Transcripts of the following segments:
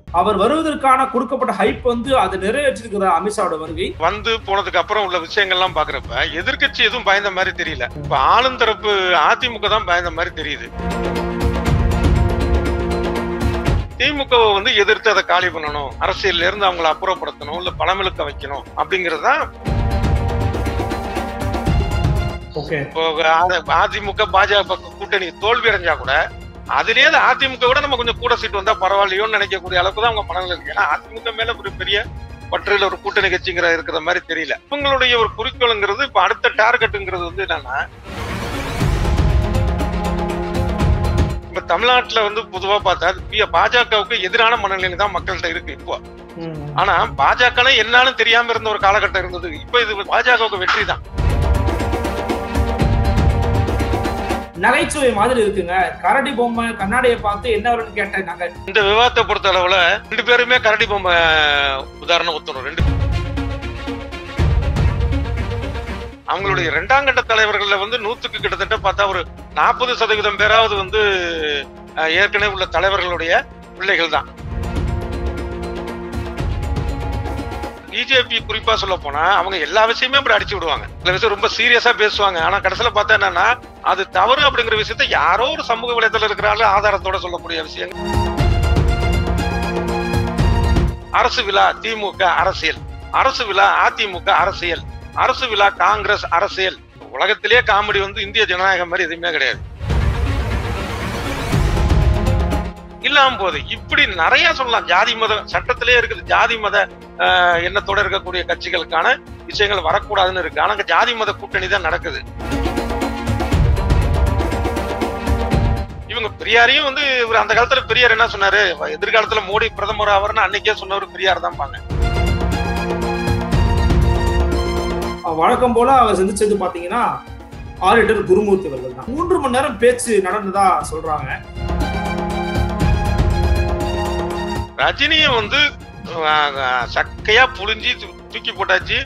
அவர் வருவதற்கான கொடுக்கப்பட்ட ஹைப் வந்து அதை நிறைவேற்றிருக்கிற அமித்ஷாவோட வருகை வந்து போனதுக்கு அப்புறம் உள்ள விஷயங்கள்லாம் பாக்குறப்ப எதிர்க்கட்சி எதுவும் பயந்த மாதிரி தெரியல இப்ப ஆளும் தரப்பு அதிமுக தான் பயந்த மாதிரி தெரியுது திமுகவை வந்து எதிர்த்து அதை காலி பண்ணணும் அரசியல்ல இருந்து அவங்களை அப்புறப்படுத்தணும் இல்ல பணமிழுக்க வைக்கணும் அப்படிங்கிறது தான் ஓகே இப்போ அத- அதிமுக பாஜக கூட்டணி தோல்வி அடைஞ்சா கூட அதுலயே அது அதிமுக விட நம்ம கொஞ்சம் கூட சீட்டு வந்தா பரவாயில்லையோன்னு நினைக்கக்கூடிய அளவுக்கு தான் அவங்க மனதில் இருக்கு ஏன்னா அதிமுக மேல ஒரு பெரிய பற்றில ஒரு கூட்டணி கட்சிங்கிற இருக்கிற மாதிரி தெரியல இவங்களுடைய ஒரு குறிக்கோளுங்கிறது இப்ப அடுத்த டார்கெட்டுங்கிறது வந்து என்னன்னா இப்ப தமிழ்நாட்டுல வந்து பொதுவா பார்த்தா பி- பாஜகவுக்கு எதிரான மனநிலை தான் மக்கள்கிட்ட இருக்கு இப்போ ஆனா பாஜக என்னன்னு தெரியாம இருந்த ஒரு காலகட்டம் இருந்தது இப்ப இது பாஜகவுக்கு வெற்றி தான் நகைச்சுவை மாதிரி இருக்குங்க கரடி பொம்மை கண்ணாடியை பார்த்து என்ன வரும்னு கேட்டேன் நாங்க இந்த விவாதத்தை பொறுத்த அளவுல ரெண்டு பேருமே கரடி பொம்மை உதாரணம் ஒத்துணும் ரெண்டு அவங்களுடைய இரண்டாம் கட்ட தலைவர்கள்ல வந்து நூத்துக்கு கிட்டத்தட்ட பார்த்தா ஒரு நாற்பது சதவீதம் பேராவது வந்து அஹ், ஏற்கனவே உள்ள தலைவர்களுடைய பிள்ளைகள் தான் பிஜேபி குறிப்பா சொல்ல போனா அவங்க எல்லா விஷயமே அப்படி அடிச்சு விடுவாங்க சில விஷயம் ரொம்ப சீரியஸா பேசுவாங்க ஆனா கடைசியில பார்த்தா என்னன்னா அது தவறு அப்படிங்கிற விஷயத்த யாரோ ஒரு சமூக வலைதளம் இருக்கிறாரு ஆதாரத்தோட சொல்லக்கூடிய விஷயம் அரசு விழா திமுக அரசியல் அரசு விழா அதிமுக அரசியல் அரசு விழா காங்கிரஸ் அரசியல் உலகத்திலேயே காமெடி வந்து இந்திய ஜனநாயகம் மாதிரி எதுவுமே கிடையாது இல்லாம போது இப்படி நிறைய சொல்லலாம் ஜாதி மத சட்டத்திலே இருக்குது ஜாதி மத ஆஹ், எண்ணத்தோட இருக்கக்கூடிய கட்சிகளுக்கான விஷயங்கள் வரக்கூடாதுன்னு இருக்கு ஆனா அங்க ஜாதி மத கூட்டணி தான் நடக்குது இவங்க பெரியாரையும் வந்து இவர் அந்த காலத்துல பெரியார் என்ன சொன்னாரு எதிர்காலத்துல மோடி பிரதமர் அவர்னு அன்னைக்கே சொன்னவர் பெரியார் தான் பாங்க வழக்கம் போல அவர் சந்திச்சது பாத்தீங்கன்னா ஆடிட்டர் குருமூர்த்தி அவர்கள் தான் மூன்று மணி நேரம் பேச்சு நடந்ததா சொல்றாங்க ரஜினியை வந்து ஆஹ், ஆஹ், சக்கையா புழிஞ்சி தூ- தூக்கி போட்டாச்சு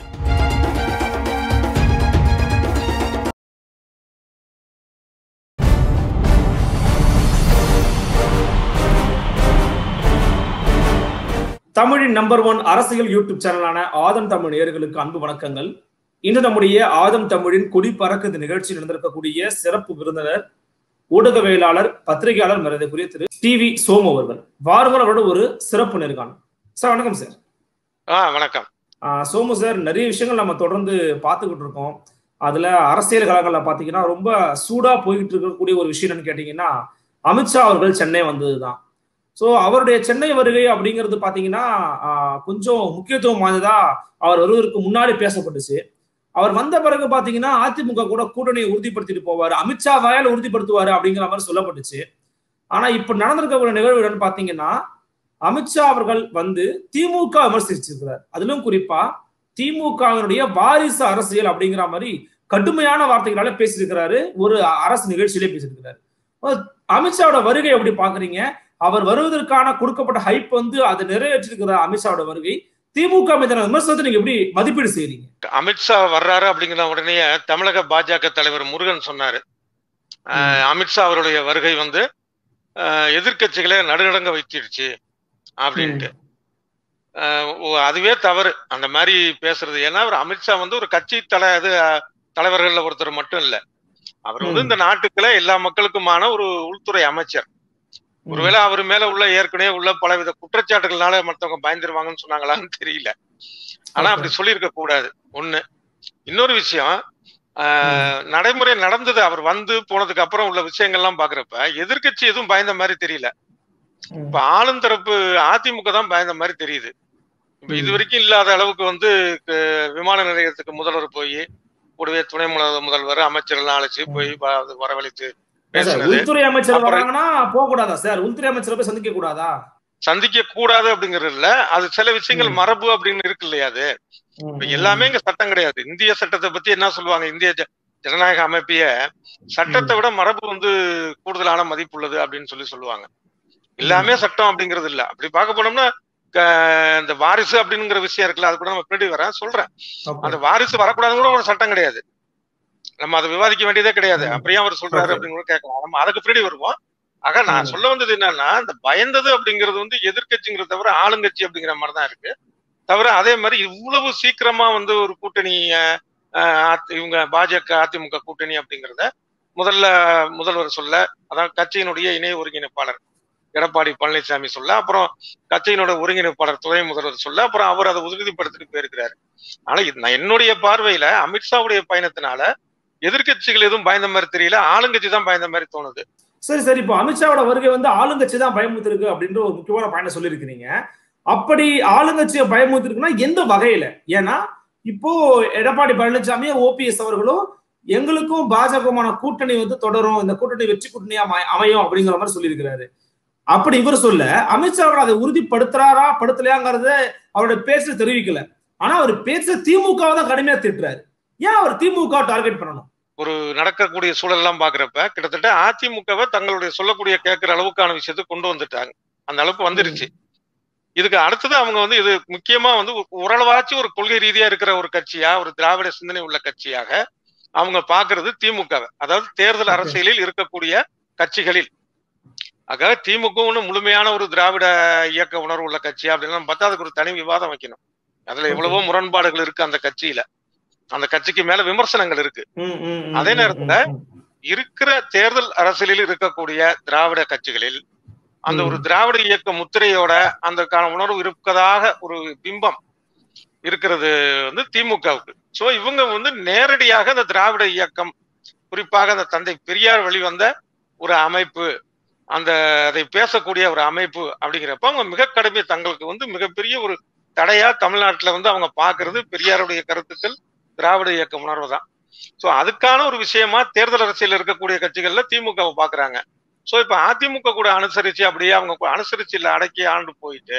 தமிழின் நம்பர் ஒன் அரசியல் யூடியூப் சேனலான ஆதம் தமிழ் நேயர்களுக்கு அன்பு வணக்கங்கள் இன்று நம்முடைய ஆதம் தமிழின் கொடி பறக்குது நிகழ்ச்சியில் நடந்திருக்கக்கூடிய சிறப்பு விருந்தினர் ஊடகவியலாளர் பத்திரிகையாளர் மரியாதைக்குரிய திரு டி வி சோமு அவர்கள் வாருங்கள் அவரோட ஒரு சிறப்பு நேர்காணல் சார் வணக்கம் சார் ஆ வணக்கம் ஆஹ் சோமு சார் நிறைய விஷயங்கள் நம்ம தொடர்ந்து பார்த்துக்கிட்டு இருக்கோம் அதுல அரசியல் கழகங்கள்ல பாத்தீங்கன்னா ரொம்ப சூடா போய்கிட்டு இருக்கக்கூடிய ஒரு விஷயம் என்னன்னு கேட்டீங்கன்னா அமித்ஷா அவர்கள் சென்னை வந்ததுதான் ஸோ அவருடைய சென்னை வருகை அப்படிங்கிறது பாத்தீங்கன்னா ஆஹ் கொஞ்சம் முக்கியத்துவம் வாய்ந்ததா அவர் வருவதற்கு முன்னாடி பேசப்பட்டுச்சு அவர் வந்த பிறகு பாத்தீங்கன்னா அதிமுக கூட கூட்டணியை உறுதிப்படுத்திட்டு போவார் அமித்ஷா வாயால் உறுதிப்படுத்துவாரு அப்படிங்கிற மாதிரி சொல்லப்பட்டுச்சு ஆனா இப்ப நடந்திருக்கக்கூடிய நிகழ்வு என்னன்னு பாத்தீங்கன்னா அமித்ஷா அவர்கள் வந்து திமுக விமர்சிச்சிருக்கிறார் அதிலும் குறிப்பா திமுகவினுடைய வாரிசு அரசியல் அப்படிங்கிற மாதிரி கடுமையான வார்த்தைகளால பேசியிருக்கிறாரு ஒரு அரசு நிகழ்ச்சியிலே பேசியிருக்கிறாரு அஹ் அமித்ஷாவோட வருகை எப்படி பாக்குறீங்க அவர் வருவதற்கான கொடுக்கப்பட்ட ஹைப் வந்து அதை நிறைவேற்றிருக்கிற அமித்ஷாவோட வருகை திமுக மீதான விமர்சனத்தை நீங்க எப்படி மதிப்பீடு செய்றீங்க அமித்ஷா வர்றாரு அப்படிங்கிற உடனே தமிழக பாஜக தலைவர் முருகன் சொன்னாரு ஆஹ், அமித்ஷா அவருடைய வருகை வந்து ஆஹ், எதிர்க்கட்சிகளை நடுநடங்க வைத்திருச்சு அப்படின்ட்டு ஆஹ், ஓ, அதுவே தவறு அந்த மாதிரி பேசுறது ஏன்னா அவர் அமித்ஷா வந்து ஒரு கட்சி தலை இது ஆஹ், தலைவர்கள்ல ஒருத்தர் மட்டும் இல்ல அவர் வந்து ம். இந்த நாட்டுக்குள்ள எல்லா மக்களுக்குமான ஒரு உள்துறை அமைச்சர் ஒருவேளை அவர் மேல உள்ள ஏற்கனவே உள்ள பலவித குற்றச்சாட்டுகள்னால மத்தவங்க பயந்துருவாங்கன்னு சொன்னாங்களான்னு தெரியல ஆனா Okay. அப்படி சொல்லியிருக்க கூடாது ஒண்ணு இன்னொரு விஷயம் ஆஹ், நடைமுறை நடந்தது அவர் வந்து போனதுக்கு அப்புறம் உள்ள விஷயங்கள்லாம் பாக்குறப்ப எதிர்க்கட்சி எதுவும் பயந்த மாதிரி தெரியல ம். இப்ப ஆளும் தரப்பு அதிமுக தான் பயந்த மாதிரி தெரியுது இப்ப இது ம். வரைக்கும் இல்லாத அளவுக்கு வந்து க- விமான நிலையத்துக்கு முதல்வர் போய் கூடவே துணை முதல்வர் முதல்வர் அமைச்சர்கள் அழைச்சு போய் வ- வரவழைத்து ஏன் சார், பேசுனது உள்துறை அமைச்சர் அப்புறம் வராங்கன்னா போக கூடாதா சார் உள்துறை அமைச்சரை போய் சந்திக்க கூடாதா சந்திக்க கூடாது அப்படிங்கறது இல்ல அது சில விஷயங்கள் ம். மரபு அப்படின்னு இருக்கு இல்லையா அது இப்ப எல்லாமே இங்க சட்டம் கிடையாது இந்திய சட்டத்தை பத்தி என்ன சொல்லுவாங்க இந்திய ஜ- ஜனநாயக அமைப்பிய சட்டத்தை விட மரபு வந்து கூடுதலான மதிப்புள்ளது அப்படின்னு சொல்லி சொல்லுவாங்க எல்லாமே சட்டம் அப்படிங்கிறது இல்ல அப்படி பார்க்க போனோம்னா க- இந்த வாரிசு அப்படிங்கிற விஷயம் இருக்குல்ல அது கூட நம்ம பின்னாடி வரேன் சொல்றேன் Okay. அந்த வாரிசு வரக்கூடாதுன்னு கூட ஒரு சட்டம் கிடையாது நம்ம அதை விவாதிக்க வேண்டியதே கிடையாது ம். அப்படியே அவர் சொல்றாரு Okay. அப்படின்னு கூட கேட்கலாம் நம்ம அதுக்கு பின்னாடி வருவோம் ஆக நான் ம். சொல்ல வந்தது என்னன்னா இந்த பயந்தது அப்படிங்கிறது வந்து எதிர்க்கட்சிங்கிறத தவிர ஆளுங்கட்சி அப்படிங்கிற மாதிரி தான் இருக்கு தவிர அதே மாதிரி இவ்வளவு சீக்கிரமா வந்து ஒரு கூட்டணி அஹ், அஹ், அதி- இவங்க பாஜக அதிமுக கூட்டணி அப்படிங்கிறத முதல்ல முதல்வர் சொல்ல அதான் கட்சியினுடைய இணை ஒருங்கிணைப்பாளர் எடப்பாடி பழனிசாமி சொல்ல அப்புறம் கட்சியினோட ஒருங்கிணைப்பாளர் துணை முதல்வர் சொல்ல அப்புறம் அவர் அதை உறுதிப்படுத்திட்டு போயிருக்கிறாரு ஆனா இது நான் என்னுடைய பார்வையில அமித்ஷாவுடைய பயணத்தினால எதிர்க்கட்சிகள் எதுவும் பயந்த மாதிரி தெரியல ஆளுங்கட்சி தான் பயந்த மாதிரி தோணுது சரி சரி இப்போ அமித்ஷாவோட வருகை வந்து ஆளுங்கட்சி தான் பயமுத்திருக்கு அப்படின்ற ஒரு முக்கியமான பாயிண்ட் சொல்லியிருக்கிறீங்க அப்படி ஆளுங்கட்சியை பயமுத்திருக்குன்னா எந்த வகையில ஏன்னா இப்போ எடப்பாடி பழனிசாமி ஓபிஎஸ் அவர்களும் எங்களுக்கும் பாஜகமான கூட்டணி வந்து தொடரும் இந்த கூட்டணி வெற்றி கூட்டணியா அமை- அமையும் அப்படிங்கிற மாதிரி சொல்லியிருக்கிறாரு அப்படி இவர் சொல்ல அமித்ஷா அவர்கள் அதை உறுதிப்படுத்துறாரா படுத்தலையாங்கிறத அவருடைய பேச்சு தெரிவிக்கல ஆனா அவர் பேச்சு திமுகவை தான் கடுமையா திட்டுறாரு ஏன் அவர் திமுக டார்கெட் பண்ணணும் ஒரு நடக்கக்கூடிய சூழல் எல்லாம் பாக்குறப்ப கிட்டத்தட்ட அதிமுகவை தங்களுடைய சொல்லக்கூடிய கேட்கிற அளவுக்கான விஷயத்தை கொண்டு வந்துட்டாங்க அந்த அளவுக்கு வந்துருச்சு இதுக்கு அடுத்தது அவங்க வந்து இது முக்கியமா வந்து ஓரளவாச்சும் ஒரு கொள்கை ரீதியா இருக்கிற ஒரு கட்சியா ஒரு திராவிட சிந்தனை உள்ள கட்சியாக அவங்க பாக்குறது திமுகவை அதாவது தேர்தல் Okay. அரசியலில் இருக்கக்கூடிய கட்சிகளில் ஆக திமுக ஒண்ணு முழுமையான ஒரு திராவிட இயக்க உணர்வு உள்ள கட்சி அப்படின்னு பார்த்தா அதுக்கு ஒரு தனி விவாதம் வைக்கணும் அதுல Okay. எவ்வளவோ முரண்பாடுகள் இருக்கு அந்த கட்சியில அந்த கட்சிக்கு மேல விமர்சனங்கள் இருக்கு ம், ம், ம், அதே ம், நேரத்துல ம், ம். இருக்கிற தேர்தல் அரசியலில் இருக்கக்கூடிய திராவிட கட்சிகளில் அந்த ம். ஒரு திராவிட இயக்க முத்திரையோட அந்த கான உணர்வு இருப்பதாக ஒரு பிம்பம் இருக்கிறது வந்து திமுகவுக்கு சோ இவங்க வந்து நேரடியாக அந்த திராவிட இயக்கம் குறிப்பாக அந்த தந்தை பெரியார் வெளிவந்த ஒரு அமைப்பு அந்த அதை பேசக்கூடிய ஒரு அமைப்பு அப்படிங்கிறப்ப அவங்க மிக கடுமை தங்களுக்கு வந்து மிகப்பெரிய ஒரு தடையா தமிழ்நாட்டுல வந்து அவங்க பாக்குறது பெரியாருடைய கருத்துக்கள் திராவிட இயக்க உணர்வு தான் சோ அதுக்கான ஒரு விஷயமா தேர்தல் அரசியல் இருக்கக்கூடிய கட்சிகள்ல திமுகவை பாக்குறாங்க சோ இப்ப அதிமுக கூட அனுசரிச்சு அப்படியே அவங்க கூட அனுசரிச்சு இல்ல அடக்கி ஆண்டு போயிட்டு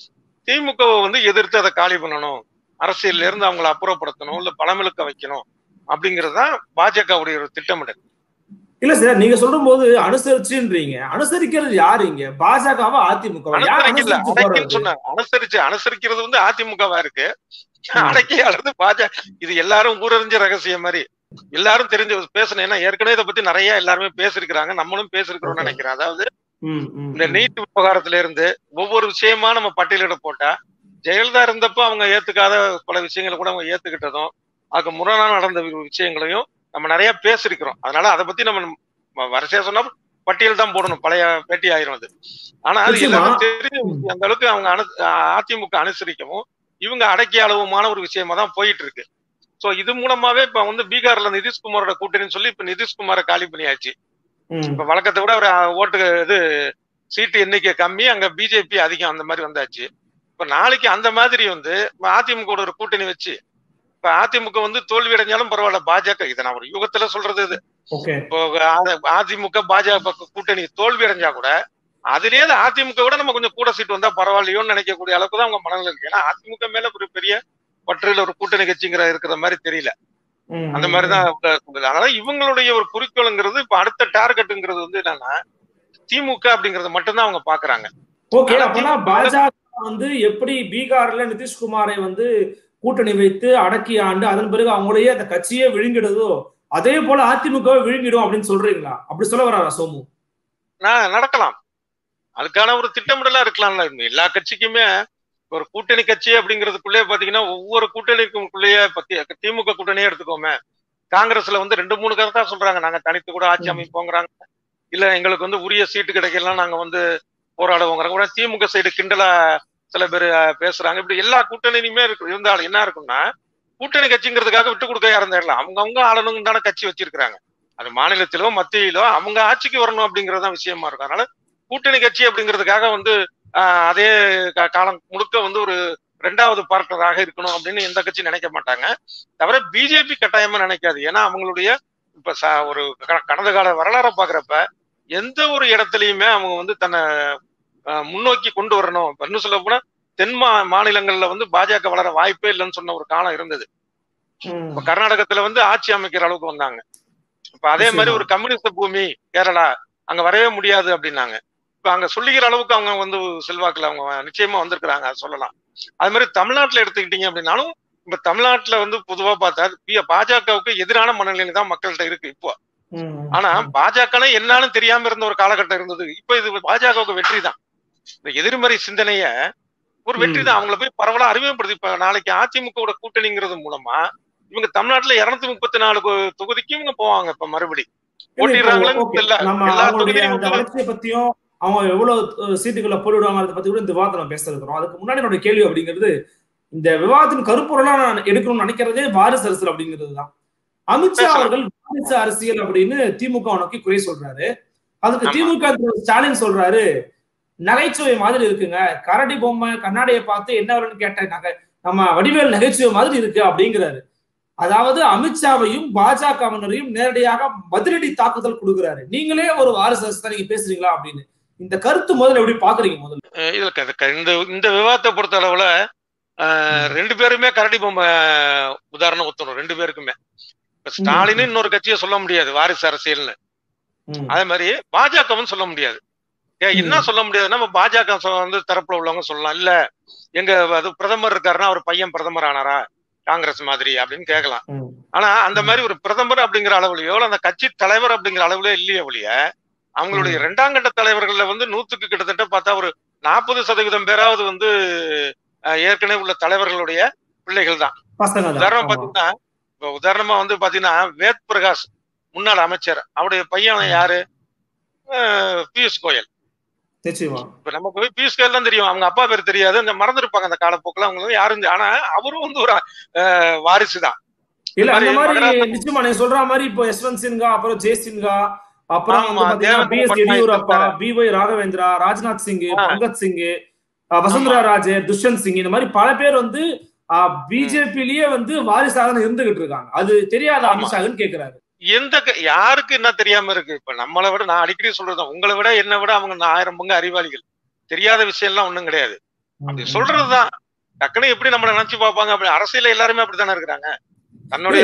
திமுகவை வந்து எதிர்த்து அதை காலி பண்ணணும் அரசியல்ல இருந்து அவங்கள அப்புறப்படுத்தணும் இல்ல பணமிழுக்க வைக்கணும் அப்படிங்கிறது தான் பாஜகவுடைய ஒரு திட்டமிடல் இல்ல சார் நீங்க சொல்லும் போது அனுசரிச்சுன்றீங்க அனுசரிக்கிறது யாரு இங்க பாஜகவா அதிமுக அனுசரிக்கல அடக்கின்னு சொன்னாங்க அனுசரிச்சு அனுசரிக்கிறது வந்து அதிமுகவா இருக்கு அடக்கி அல்லது பாஜக இது எல்லாரும் ஊரறிஞ்ச ரகசியம் மாதிரி எல்லாரும் தெரிஞ்சு பேசணும் ஏன்னா ஏற்கனவே இதை பத்தி நிறைய எல்லாருமே பேசிருக்கிறாங்க நம்மளும் பேசிருக்கிறோம்னு Okay. நினைக்கிறேன் அதாவது இந்த நீட் விவகாரத்துல இருந்து ஒவ்வொரு விஷயமா நம்ம பட்டியலிட போட்டா ஜெயலலிதா இருந்தப்போ அவங்க ஏத்துக்காத பல விஷயங்களை கூட அவங்க ஏத்துக்கிட்டதும் அதுக்கு முரணா நடந்த வி- விஷயங்களையும் நம்ம நிறைய பேசிருக்கிறோம் அதனால அதை பத்தி நம்ம ம- வரிசையா சொன்னா பட்டியல் தான் போடணும் பழைய பேட்டி ஆயிரும் அது ஆனா அது நிச்சயமா. எல்லாரும் தெரிஞ்ச விஷயம். அந்த அளவுக்கு அவங்க அனு அதிமுக அனுசரிக்கவும் இவங்க அடக்கிய அளவுமான ஒரு விஷயமா தான் போயிட்டு இருக்கு சோ இது மூலமாவே இப்ப வந்து பீகார்ல நிதிஷ்குமாரோட கூட்டணின்னு சொல்லி இப்ப நிதிஷ்குமாரை காலி பண்ணியாச்சு இப்ப வழக்கத்தை விட ஒரு ஓட்டு இது சீட்டு எண்ணிக்கை கம்மி அங்க பிஜேபி அதிகம் அந்த மாதிரி வந்தாச்சு இப்ப நாளைக்கு அந்த மாதிரி வந்து இப்ப அதிமுக வோட ஒரு கூட்டணி வச்சு இப்ப அதிமுக வந்து தோல்வி அடைஞ்சாலும் பரவாயில்ல பாஜக இதை நான் ஒரு யுகத்துல சொல்றது இது ஓகே இப்போ அ- அதிமுக பாஜக கூட்டணி தோல்வி அடைஞ்சா கூட அதுலயே அது அதிமுக விட நம்ம கொஞ்சம் கூட சீட் வந்தா பரவாயில்லையோன்னு நினைக்கக்கூடிய அளவுக்கு தான் அவங்க மனநிலை இருக்கு ஏன்னா அதிமுக மேல ஒரு பெரிய பற்றுல ஒரு கூட்டணி கட்சிங்கிற இருக்கிற மாதிரி தெரியல அந்த மாதிரிதான் அவங்க சொல்லுது. அதனால இவங்களுடைய ஒரு குறிக்கோளுங்கிறது இப்ப அடுத்த டார்கெட்டுங்கிறது வந்து என்னன்னா திமுக அப்படிங்கறது மட்டும்தான் அவங்க பாக்குறாங்க ஓகே ஆனா அப்பனா திமுக பாஜக வந்து எப்படி பீகார்ல நிதிஷ்குமாரை வந்து கூட்டணி வைத்து அடக்கி ஆண்டு அதன் பிறகு அவங்களையே அந்த கட்சியே விழுங்கிடுதோ அதே போல அதிமுக விழுங்கிடும் அப்படின்னு சொல்றீங்களா அப்படி சொல்ல வராரா சோமு நான் நடக்கலாம் அதுக்கான ஒரு திட்டமிடலா இருக்கலாம்ல எல்லா கட்சிக்குமே ஒரு கூட்டணி கட்சி அப்படிங்கிறதுக்குள்ளே பாத்தீங்கன்னா ஒவ்வொரு கூட்டணிக்குள்ளேயே பத்தி திமுக கூட்டணியே எடுத்துக்கோமே காங்கிரஸ்ல வந்து ரெண்டு மூணு கருத்தா சொல்றாங்க நாங்க தனித்து கூட ஆட்சி ம். அமைப்போங்கிறாங்க இல்ல எங்களுக்கு வந்து உரிய சீட்டு கிடைக்கலாம் நாங்க வந்து போராடுவோங்கிறாங்க கூட திமுக சைடு கிண்டலா சில பேர் அஹ், பேசுறாங்க இப்படி எல்லா கூட்டணியுமே இருக்கு இருந்தாலும் என்ன இருக்கும்னா கூட்டணி கட்சிங்கிறதுக்காக விட்டு கொடுக்க யாரும் தேடல அவங்க அவங்க ஆளணுங்க தானே கட்சி வச்சிருக்கிறாங்க அது மாநிலத்திலோ மத்தியிலோ அவங்க ஆட்சிக்கு வரணும் அப்படிங்கறதுதான் விஷயமா இருக்கும் அதனால கூட்டணி கட்சி அப்படிங்கிறதுக்காக வந்து ஆஹ், அதே கா- காலம் முழுக்க வந்து ஒரு ரெண்டாவது பார்ட்னராக இருக்கணும் அப்படின்னு எந்த கட்சி நினைக்க மாட்டாங்க தவிர பிஜேபி கட்டாயமா நினைக்காது ஏன்னா அவங்களுடைய இப்ப ச- ஒரு க- கடந்த கால வரலாறை பாக்குறப்ப எந்த ஒரு இடத்துலயுமே அவங்க வந்து தன்னை ஆஹ், முன்னோக்கி கொண்டு வரணும் இப்ப இன்னும் சொல்ல போனா தென் மா மாநிலங்கள்ல வந்து பாஜக வளர வாய்ப்பே இல்லைன்னு சொன்ன ஒரு காலம் இருந்தது இப்ப கர்நாடகத்துல வந்து ஆட்சி அமைக்கிற அளவுக்கு வந்தாங்க இப்ப அதே மாதிரி ஒரு கம்யூனிஸ்ட் பூமி கேரளா அங்க வரவே முடியாது அப்படின்னாங்க இப்ப அங்க சொல்லிக்கிற அளவுக்கு அவங்க வந்து செல்வாக்குல அவங்க நிச்சயமா வந்திருக்கிறாங்க அது சொல்லலாம் அது மாதிரி தமிழ்நாட்டுல எடுத்துக்கிட்டீங்க அப்படின்னாலும் இப்ப தமிழ்நாட்டுல வந்து பொதுவா பார்த்தா பி- பாஜகவுக்கு எதிரான மனநிலை தான் மக்கள்கிட்ட இருக்கு இப்போ ஆனா பாஜக என்னன்னு தெரியாம இருந்த ஒரு காலகட்டம் இருந்தது இப்ப இது பாஜகவுக்கு வெற்றி தான் இந்த எதிர்மறை சிந்தனைய ஒரு வெற்றி தான் அவங்கள போய் பரவலா அறிமுகப்படுத்தி இப்ப நாளைக்கு அதிமுக கூட்டணிங்கிறது மூலமா இவங்க தமிழ்நாட்டுல இருநூத்தி முப்பத்தி நாலு தொகுதிக்கு இவங்க போவாங்க இப்ப மறுபடி வளர்ச்சியை பத்தியும் அவங்க எவ்வளவு சீட்டுகளை போடுவாங்க பத்தி கூட இந்த விவாதத்தை நம்ம பேச இருக்கிறோம் அதுக்கு முன்னாடி என்னோட கேள்வி அப்படிங்கிறது இந்த விவாதத்தின் கருப்பொருளா நான் எடுக்கணும்னு நினைக்கிறதே வாரிசு அரசியல் அப்படிங்கிறது தான் அமித்ஷா அவர்கள் வாரிசு அரசியல் அப்படின்னு திமுக நோக்கி குறை சொல்றாரு அதுக்கு திமுக ஸ்டாலின் சொல்றாரு நகைச்சுவை மாதிரி இருக்குங்க கரடி பொம்மை கண்ணாடியை பார்த்து என்ன வரும்னு கேட்ட நம்ம வடிவேல் நகைச்சுவை மாதிரி இருக்கு அப்படிங்கிறாரு அதாவது அமித்ஷாவையும் பாஜகவினரையும் நேரடியாக பதிலடி தாக்குதல் கொடுக்குறாரு நீங்களே ஒரு வாரிசு அரசு நீங்க பேசுறீங்களா அப்படின்னு இந்த கருத்து முதல்ல எப்படி பாக்குறீங்க முதல்ல இதுல இந்த இந்த விவாதத்தை பொறுத்த அளவுல ரெண்டு பேருமே கரடி பொம்மை உதாரணம் ஒத்தணும் ரெண்டு பேருக்குமே இப்ப ஸ்டாலின் இன்னொரு கட்சியை சொல்ல முடியாது வாரிசு அரசியல்னு அதே மாதிரி பாஜகவும் சொல்ல முடியாது என்ன சொல்ல முடியாது நம்ம பாஜக வந்து தரப்புல உள்ளவங்க சொல்லலாம் இல்ல எங்க அது பிரதமர் இருக்காருன்னா அவர் பையன் பிரதமர் ஆனாரா காங்கிரஸ் மாதிரி அப்படின்னு கேட்கலாம் ஆனா அந்த மாதிரி ஒரு பிரதமர் அப்படிங்கிற அளவுலயோ அந்த கட்சி தலைவர் அப்படிங்கிற அளவுலயோ இல்லையே ஒழிய அவங்களுடைய இரண்டாம் கட்ட தலைவர்கள்ல வந்து நூத்துக்கு கிட்டத்தட்ட பார்த்தா ஒரு நாற்பது சதவீதம் பேராவது வந்து ஏற்கனவே உள்ள தலைவர்களுடைய பிள்ளைகள் தான் உதாரணம் பாத்தீங்கன்னா இப்ப உதாரணமா வந்து பாத்தீங்கன்னா வேத் பிரகாஷ் முன்னாள் அமைச்சர் அவருடைய பையன் யாரு பியூஷ் கோயல் இப்ப நமக்கு போய் பியூஷ் கோயல் தான் தெரியும் அவங்க அப்பா பேர் தெரியாது அந்த மறந்துருப்பாங்க அந்த காலப்போக்கில் அவங்க யாரும் ஆனா அவரும் வந்து ஒரு வாரிசு தான் இல்ல அந்த மாதிரி நிச்சயமா நீங்க சொல்ற மாதிரி இப்போ யஸ்வந்த் சின்ஹா அப்புறம் ஜெய் சின்ஹா அப்புறம் B S Yediyurappa B Y Raghavendra Rajnath Singh Pankaj Singh Vasundhara Raje Dushyant Singh இந்த மாதிரி பல பேர் வந்து பிஜேபிலேயே வந்து வாரிசாக இருந்துகிட்டு இருக்காங்க அது தெரியாத அமித்ஷான்னு கேக்குறாரு எந்த யாருக்கு என்ன தெரியாம இருக்கு இப்ப நம்மளை விட நான் அடிக்கடி சொல்றதுதான் உங்களை விட என்னை விட அவங்க ஆயிரம் பங்கு அறிவாளிகள் தெரியாத விஷயம் எல்லாம் ஒண்ணும் கிடையாது அப்படி சொல்றதுதான் டக்குனு எப்படி நம்மள நினைச்சு பார்ப்பாங்க அப்படி அரசியல எல்லாருமே அப்படித்தானே இருக்கிறாங்க தன்னுடைய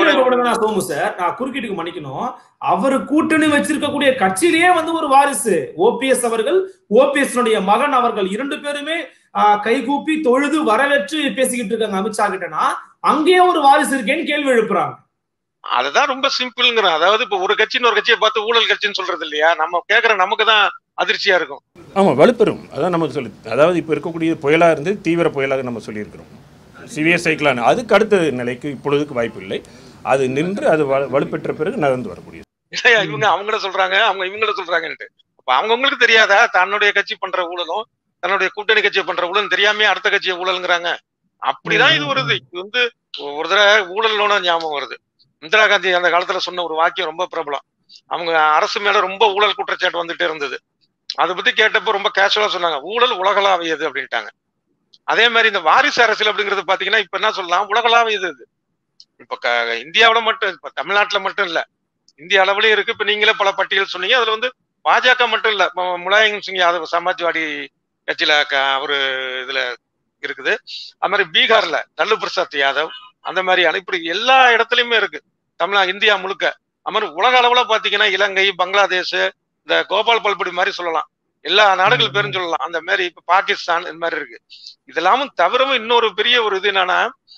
சோமு சார் நான் குறுக்கிட்டுக்கு மன்னிக்கணும் அவர் கூட்டணி வச்சிருக்கக்கூடிய கட்சியிலேயே வந்து ஒரு வாரிசு ஓபிஎஸ் அவர்கள் ஓபிஎஸ் மகன் அவர்கள் இரண்டு பேருமே கைகூப்பி தொழுது வரவேற்று பேசிக்கிட்டு இருக்காங்க அமித்ஷா கிட்டனா அங்கேயே ஒரு வாரிசு இருக்கேன்னு கேள்வி எழுப்புறாங்க அதுதான் ரொம்ப சிம்பிள்ங்கிறோம் அதாவது இப்ப ஒரு கட்சின்னு ஒரு கட்சியை பார்த்து ஊழல் கட்சின்னு சொல்றது இல்லையா நம்ம கேட்கற நமக்கு தான் அதிர்ச்சியா இருக்கும் ஆமா வலுப்பெறும் அதான் நம்ம சொல்லி அதாவது இப்ப இருக்கக்கூடிய புயலா இருந்து தீவிர புயலாக நம்ம சொல்லியிருக்கிறோம் சிவியர் சைக்கிளான அதுக்கு அடுத்த நிலைக்கு இப்பொழுதுக்கு வாய்ப்பு இல்லை அது நின்று அது வலுப்பெற்ற பிறகு நகர்ந்து வரக்கூடியது இவங்க அவங்கள சொல்றாங்க அவங்க இவங்கள சொல்றாங்கன்ட்டு அப்ப அவங்கவுங்களுக்கு தெரியாதா தன்னுடைய கட்சி பண்ற ஊழலும் தன்னுடைய கூட்டணி கட்சி பண்ற ஊழல் தெரியாமே அடுத்த கட்சியை ஊழலுங்கிறாங்க அப்படிதான் இது வருது இது வந்து ஒரு தடவை ஊழலோட ஞாபகம் வருது இந்திரா காந்தி அந்த காலத்துல சொன்ன ஒரு வாக்கியம் ரொம்ப பிரபலம் அவங்க அரசு மேல ரொம்ப ஊழல் குற்றச்சாட்டு வந்துட்டே இருந்தது அதை பத்தி கேட்டப்ப ரொம்ப கேஷுவலா சொன்னாங்க ஊழல் உலகளாவியது அப்படின்ட்டாங்க அதே மாதிரி இந்த வாரிசு அரசியல் அப்படிங்கிறது பாத்தீங்கன்னா இப்ப என்ன சொல்லலாம் உலகளாவியது இது இப்ப இந்தியாவில மட்டும் இப்ப தமிழ்நாட்டுல மட்டும் இல்ல இந்திய அளவுலயும் இருக்கு இப்ப நீங்களே பல பட்டியல் சொன்னீங்க அதுல வந்து பாஜக மட்டும் இல்ல முலாயம் சிங் யாதவ் சமாஜ்வாடி கட்சியில அவரு இதுல இருக்குது அது மாதிரி பீகார்ல லல்லு பிரசாத் யாதவ் அந்த மாதிரி இப்படி எல்லா இடத்துலயுமே இருக்கு தமிழா இந்தியா முழுக்க அது மாதிரி உலக அளவுல பாத்தீங்கன்னா இலங்கை பங்களாதேஷ் இந்த கோபால் பல்படி மாதிரி சொல்லலாம் எல்லா நாடுகள் பேரும் சொல்லலாம் அந்த மாதிரி இப்ப பாகிஸ்தான் இந்த மாதிரி இருக்கு இதெல்லாமும் தவிரவும் இன்னொரு பெரிய ஒரு இது என்னன்னா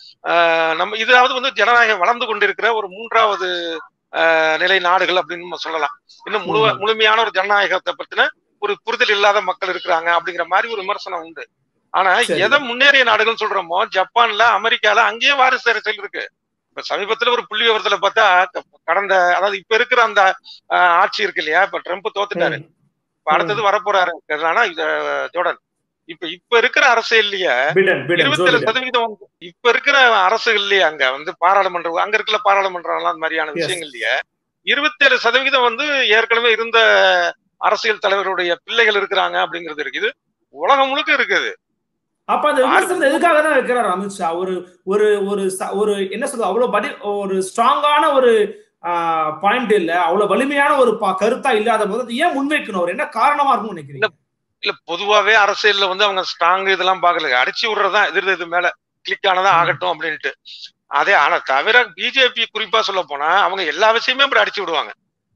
நம்ம இதாவது வந்து ஜனநாயகம் வளர்ந்து கொண்டிருக்கிற ஒரு மூன்றாவது நிலை நாடுகள் அப்படின்னு நம்ம சொல்லலாம் இன்னும் முழு முழுமையான ஒரு ஜனநாயகத்தை பத்தின ஒரு புரிதல் இல்லாத மக்கள் இருக்கிறாங்க அப்படிங்கிற மாதிரி ஒரு விமர்சனம் உண்டு ஆனா எதை முன்னேறிய நாடுகள் சொல்றோமோ ஜப்பான்ல அமெரிக்கால அங்கேயே வாரிசு அரசியல் இருக்கு இப்ப சமீபத்துல ஒரு புள்ளி விவரத்துல பார்த்தா கடந்த அதாவது இப்ப இருக்கிற அந்த ஆட்சி இருக்கு இல்லையா இப்ப ட்ரம்ப் தோத்துட்டாரு இப்ப அடுத்தது வரப்போறாரு ஆனா ஜோர்டன் இப்ப இப்ப இருக்கிற அரசியல்லையே இருபத்தி ஏழு சதவீதம் இப்ப இருக்கிற அரசுகள்லயே அங்க வந்து பாராளுமன்ற அங்க இருக்கிற பாராளுமன்றம் அந்த மாதிரியான விஷயங்கள்லயே இருபத்தி ஏழு சதவீதம் வந்து ஏற்கனவே இருந்த அரசியல் தலைவருடைய பிள்ளைகள் இருக்கிறாங்க அப்படிங்கிறது இருக்குது உலகம் முழுக்க இருக்குது அப்ப அந்த விமர்சனத்தை எதுக்காக தான் வைக்கிறார் அமித்ஷா ஒரு ஒரு ஒரு ஒரு என்ன சொல்றது அவ்வளவு படி ஒரு ஸ்ட்ராங்கான ஒரு பாயிண்ட் இல்ல அவ்வளவு வலிமையான ஒரு கருத்தா இல்லாத போது ஏன் முன்வைக்கணும் அவர் என்ன காரணமா இருக்கும்னு நினைக்கிறீங்க இல்ல பொதுவாவே அரசியல்ல வந்து அவங்க ஸ்ட்ராங் இதெல்லாம் பாக்கல அடிச்சு விடுறதா எதிர் இது மேல கிளிக் ஆனதா ஆகட்டும் அப்படின்ட்டு அதே ஆனா தவிர பிஜேபி குறிப்பா சொல்ல போனா அவங்க எல்லா விஷயமே அப்படி அடிச்சு விடுவாங்க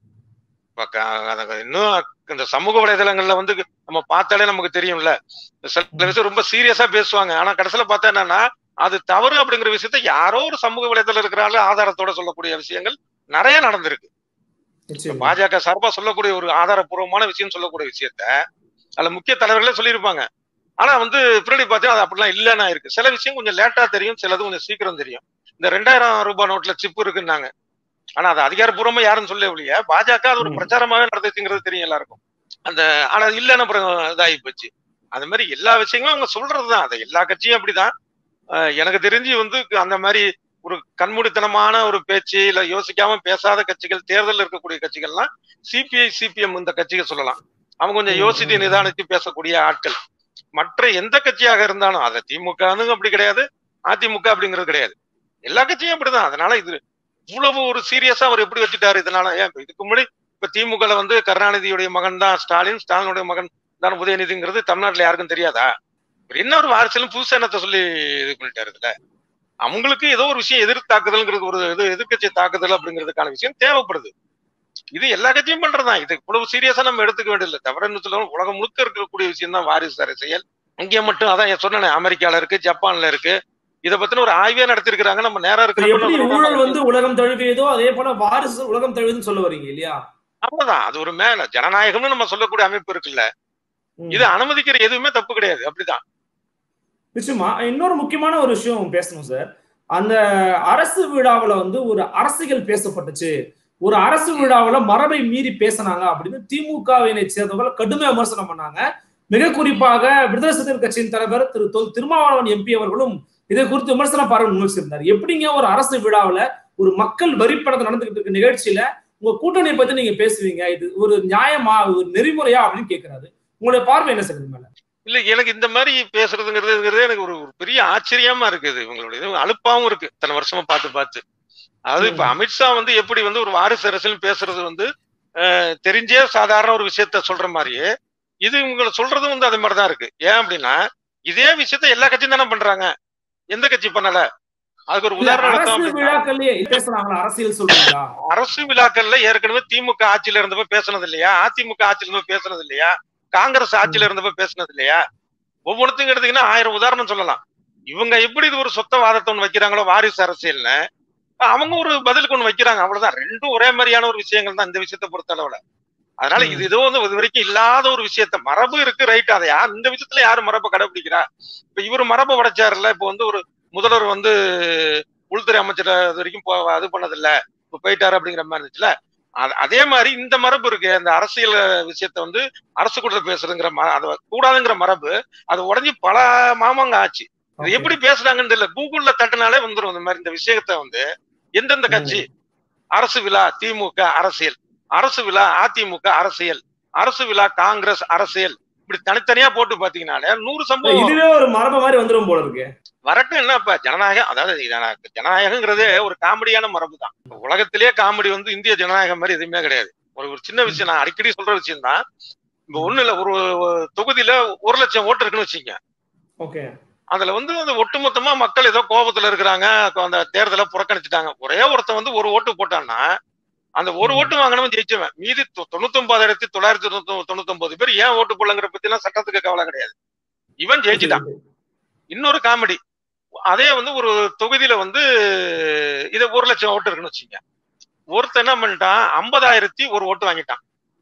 இன்னும் இந்த சமூக வலைதளங்கள்ல வந்து நம்ம பார்த்தாலே நமக்கு தெரியும்ல சில விஷயம் ரொம்ப சீரியஸா பேசுவாங்க ஆனா கடைசியில பார்த்தா என்னன்னா அது தவறு அப்படிங்கிற விஷயத்த யாரோ ஒரு சமூக வலைதளம் இருக்கிறால ஆதாரத்தோட சொல்லக்கூடிய விஷயங்கள் நிறைய நடந்திருக்கு நிச்சயமா. பாஜக சார்பா சொல்லக்கூடிய ஒரு ஆதாரப்பூர்வமான விஷயம் சொல்லக்கூடிய விஷயத்த அதுல முக்கிய தலைவர்களே சொல்லியிருப்பாங்க ஆனா வந்து பின்னாடி பார்த்தா அது அப்படிலாம் இல்லைன்னா இருக்கு சில விஷயம் கொஞ்சம் லேட்டா தெரியும் சிலது கொஞ்சம் சீக்கிரம் தெரியும் இந்த ரெண்டாயிரம் ரூபாய் நோட்ல சிப் இருக்குன்னாங்க ஆனா அது அதிகாரப்பூர்வமா யாரும் சொல்ல ஒழிய பாஜக அது ஒரு ம். பிரச்சாரமாவே நடந்துச்சுங்கிறது தெரியும் எல்லாருக்கும் அந்த ஆனா அது இல்லைன்னு அப்புறம் இதாகி போச்சு அது மாதிரி எல்லா விஷயங்களும் அவங்க சொல்றதுதான் அது எல்லா கட்சியும் அப்படிதான் அஹ் எனக்கு தெரிஞ்சு வந்து அந்த மாதிரி ஒரு கண்மூடித்தனமான ஒரு பேச்சு இல்ல யோசிக்காம பேசாத கட்சிகள் தேர்தலில் இருக்கக்கூடிய கட்சிகள்லாம் சிபிஐ சிபிஎம் இந்த கட்சிகள் சொல்லலாம் அவங்க கொஞ்சம் ம், யோசித்து ம். நிதானித்து பேசக்கூடிய ஆட்கள் மற்ற எந்த கட்சியாக இருந்தாலும் அது திமுக அப்படி கிடையாது அதிமுக அப்படிங்கிறது கிடையாது எல்லா கட்சியும் அப்படிதான் அதனால இது இவ்வளவு ஒரு சீரியஸா அவர் எப்படி வச்சுட்டாரு இதனால ஏன் இப்ப இதுக்கு முன்னாடி இப்ப திமுகல வந்து கருணாநிதியுடைய மகன் தான் ஸ்டாலின் ஸ்டாலினுடைய மகன் தான் உதயநிதிங்கிறது தமிழ்நாட்டுல யாருக்கும் தெரியாதா இவர் என்ன ஒரு அரசியலும் புதுசா என்னத்தை சொல்லி இது பண்ணிட்டாரு இதுல அவங்களுக்கு ஏதோ ஒரு விஷயம் எதிர் தாக்குதல்ங்கிறது ஒரு இது எதிர்க்கட்சி தாக்குதல் அப்படிங்கிறதுக்கான விஷயம் தேவைப்படுது இது எல்லா கட்சியும் பண்றதுதான் இது இவ்வளவு சீரியஸா நம்ம எடுத்துக்க வேண்டியதில்லை தவிர என்ன சொல்லணும் உலகம் முழுக்க இருக்கக்கூடிய விஷயம் தான் வாரிசு அரசியல் இங்கே மட்டும் அதான் சொன்னேன் அமெரிக்கால இருக்கு ஜப்பான்ல இருக்கு இதை பத்தின ஒரு ஆய்வே நடத்திருக்கிறாங்க நம்ம நேரம் இப்ப எப்படி இருக்கிறப்ப ஊழல் வந்து உலகம் தழுவியதோ அதே போல வாரிசு உலகம் தழுவியதுன்னு சொல்ல வரீங்க இல்லையா அவ்வளவுதான் அது ஒரு மேல ஜனநாயகம்னு நம்ம சொல்லக்கூடிய அமைப்பு இருக்குல்ல ம். இது அனுமதிக்கிற எதுவுமே தப்பு கிடையாது அப்படிதான் நிச்சயமா இன்னொரு முக்கியமான ஒரு விஷயம் பேசணும் சார் அந்த அரசு விழாவுல வந்து ஒரு அரசியல் பேசப்பட்டுச்சு ஒரு அரசு விழாவுல மரபை மீறி பேசினாங்க அப்படின்னு திமுகவினை சேர்ந்தவர்கள் கடுமையா விமர்சனம் பண்ணாங்க மிக குறிப்பாக விடுதலை சிறுத்தைகள் கட்சியின் தலைவர் திரு தொல் திருமாவளவன் எம்பி அவர்களும் இதை குறித்து விமர்சன பார்வை முன்வச்சிருந்தார் எப்படிங்க ஒரு அரசு விழாவுல ஒரு மக்கள் வரிப்பணத்தை நடந்துகிட்டு இருக்க நிகழ்ச்சியில உங்க கூட்டணியை பத்தி நீங்க பேசுவீங்க இது ஒரு நியாயமா ஒரு நெறிமுறையா அப்படின்னு கேக்குறாரு உங்களுடைய பார்வை என்ன சார் இது மேல இல்ல எனக்கு இந்த மாதிரி பேசுறதுங்கிறதுங்கிறது எனக்கு ஒரு ஒரு பெரிய ஆச்சரியமா இருக்குது இவங்களுடைய இது அலுப்பாவும் இருக்கு இத்தனை வருஷமா பார்த்து பார்த்து அதாவது இப்ப ம். அமித்ஷா வந்து எப்படி வந்து ஒரு வாரிசு அரசியல் பேசுறது வந்து அஹ், தெரிஞ்சே சாதாரண ஒரு விஷயத்த சொல்ற மாதிரியே இது இவங்க சொல்றதும் வந்து அது மாதிரிதான் இருக்கு ஏன் அப்படின்னா இதே விஷயத்த எல்லா கட்சியும் தானே பண்றாங்க எந்த கட்சி பண்ணல அதுக்கு ஒரு இல்ல, உதாரணம் அரசு எடுத்தோம் அப்படின்னா, விழாக்கள்லயே பேசுறாங்களா அரசியல் சொல்றீங்களா அரசு விழாக்கள்ல ஏற்கனவே திமுக ஆட்சியில இருந்தப்ப பேசுனது இல்லையா அதிமுக ஆட்சியில இருந்தப்ப பேசுனது இல்லையா காங்கிரஸ் ஆட்சியில இருந்தப்ப பேசுனது இல்லையா ஒவ்வொருத்தையும் எடுத்தீங்கன்னா ஆயிரம் உதாரணம் சொல்லலாம் இவங்க எப்படி இது ஒரு சொத்த வாதத்தை ஒண்ணு வைக்கிறாங்களோ வாரிசு அரசியல்னு அவங்க ஒரு பதிலுக்கு ஒண்ணு வைக்கிறாங்க அவ்வளவுதான் ரெண்டும் ஒரே மாதிரியான ஒரு விஷயங்கள் தான் இந்த விஷயத்தை பொறுத்த அளவுல அதனால ம். இது ஏதோ வந்து இது வரைக்கும் இல்லாத ஒரு விஷயத்த மரபு இருக்கு ரைட் அதை யார் இந்த விஷயத்துல யாரு மரபை கடைபிடிக்கிறா இப்ப இவர் மரபை உடைச்சாருல இப்ப வந்து ஒரு முதல்வர் வந்து உள்துறை அமைச்சர் இது வரைக்கும் போ- இது பண்ணதில்ல இப்ப போயிட்டாரு அப்படிங்கிற மாதிரி இருந்துச்சுல அது- அதே மாதிரி இந்த மரபு இருக்கு அந்த அரசியல் விஷயத்த வந்து அரசு கூட பேசுறதுங்கிற ம- அது கூடாதுங்கிற மரபு அது உடஞ்சி பல மாமாங்க ஆச்சு இது எப்படி பேசுறாங்கன்னு தெரியல கூகுள்ல தட்டினாலே வந்துரும் இந்த மாதிரி இந்த விஷயத்த வந்து எந்தெந்த கட்சி அரசு விழா திமுக அரசியல் அரசு விழா அதிமுக அரசியல் அரசு விழா காங்கிரஸ் அரசியல் இப்படி தனித்தனியா போட்டு பாத்தீங்கன்னாலே நூறு சம்பவம் இதுவே ஒரு மரபு மாதிரி வந்துரும் போல இருக்கு வரட்டும் என்ன இப்ப ஜனநாயகம் அதாவது ஜன- ஜனநாயகங்கிறதே ஒரு காமெடியான மரபு தான் உலகத்திலேயே காமெடி வந்து இந்திய ஜனநாயகம் மாதிரி எதுவுமே கிடையாது ஒரு ஒரு சின்ன விஷயம் நான் அடிக்கடி சொல்ற விஷயம் தான் இப்ப ஒண்ணு இல்ல ஒரு ஒரு தொகுதியில ஒரு லட்சம் ஓட்டு இருக்குன்னு வச்சுங்க ஓகே அதுல வந்து அந்த ஒட்டுமொத்தமா மக்கள் ஏதோ கோபத்துல இருக்கிறாங்க அந்த தேர்தலை புறக்கணிச்சுட்டாங்க ஒரே ஒருத்தன் வந்து ஒரு ஓட்டு போட்டான்னா அந்த ஒரு ம். ஓட்டு வாங்கினவன் ஜெயிச்சவன் மீதி தொ- தொண்ணூத்தி ஒன்பதாயிரத்தி தொள்ளாயிரத்தி தொண்ணூத்தி ஒன்பது பேர் ஏன் ஓட்டு போடலங்கிற பத்தி எல்லாம் சட்டத்துக்கு கவலை கிடையாது இவன் ஜெயிச்சுட்டான் இன்னொரு காமெடி அதே வந்து ஒரு தொகுதியில வந்து இது ஒரு லட்சம் ஓட்டு இருக்குன்னு வச்சுங்க ஒருத்தன் என்ன பண்ணிட்டான் ஐம்பதாயிரத்தி ஒரு ஓட்டு வாங்கிட்டான்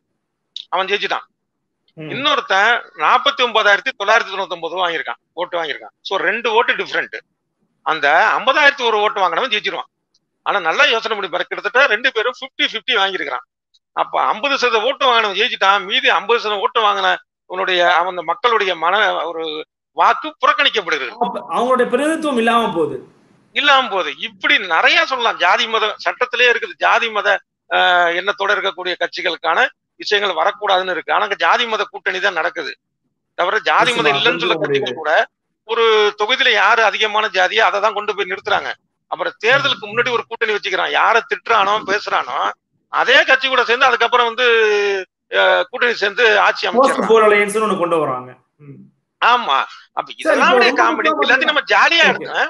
அவன் ஜெயிச்சுட்டான் ம். இன்னொருத்தன் நாற்பத்தி ஒன்பதாயிரத்தி தொள்ளாயிரத்தி தொண்ணூத்தி ஒன்பது வாங்கியிருக்கான் ஓட்டு வாங்கியிருக்கான் சோ ரெண்டு ஓட்டு டிஃப்ரெண்ட் அந்த ஐம்பதாயிரத்தி ஒரு ஓட்டு வாங்கினவன் ஜெயிச்சிருவான் ஆனா நல்லா யோசனை பண்ணி பாரு கிட்டத்தட்ட ரெண்டு பேரும் 50 50 வாங்கியிருக்கிறான் அப்ப ஐம்பது சதவீத ஓட்டு வாங்கினவன் ஜெயிச்சிட்டான் மீதி ஐம்பது சதவீதம் ஓட்டு வாங்கின உன்னுடைய அவன் மக்களுடைய மன ஒரு வாக்கு புறக்கணிக்கப்படுகிறது அப்ப அவங்களுடைய பிரதிநிதித்துவம் இல்லாம போகுது இல்லாம போகுது இப்படி நிறைய சொல்லலாம் ஜாதி மத சட்டத்திலே இருக்குது ஜாதி மத ஆஹ், எண்ணத்தோட இருக்கக்கூடிய கட்சிகளுக்கான விஷயங்கள் வரக்கூடாதுன்னு இருக்கு ஆனா அங்க ஜாதி மத கூட்டணி தான் நடக்குது தவிர ஜாதி மதம் நிச்சயமா, இல்லைன்னு சொல்ல புரிஞ்சுக்க கட்சிகள் கூட ஒரு தொகுதியில யாரு அதிகமான ஜாதியோ அதை தான் கொண்டு போய் நிறுத்துறாங்க அப்புறம் தேர்தலுக்கு முன்னாடி ஒரு கூட்டணி வச்சுக்கிறான் யாரை திட்டுறானோ பேசுறானோ அதே கட்சி கூட சேர்ந்து அதுக்கப்புறம் வந்து ஆஹ், கூட்டணி சேர்ந்து ஆட்சி போஸ்ட் அமைச்சிடறான் போல் அலையன்ஸ் ஒண்ணு கொண்டு வராங்க ம். ஆமா அப்ப சரி, இதெல்லாம் இப்போ ரொம்ப காமெடி முக்கியமா எல்லாத்தையும் நம்ம ஜாலியா Okay. எடுத்தோம்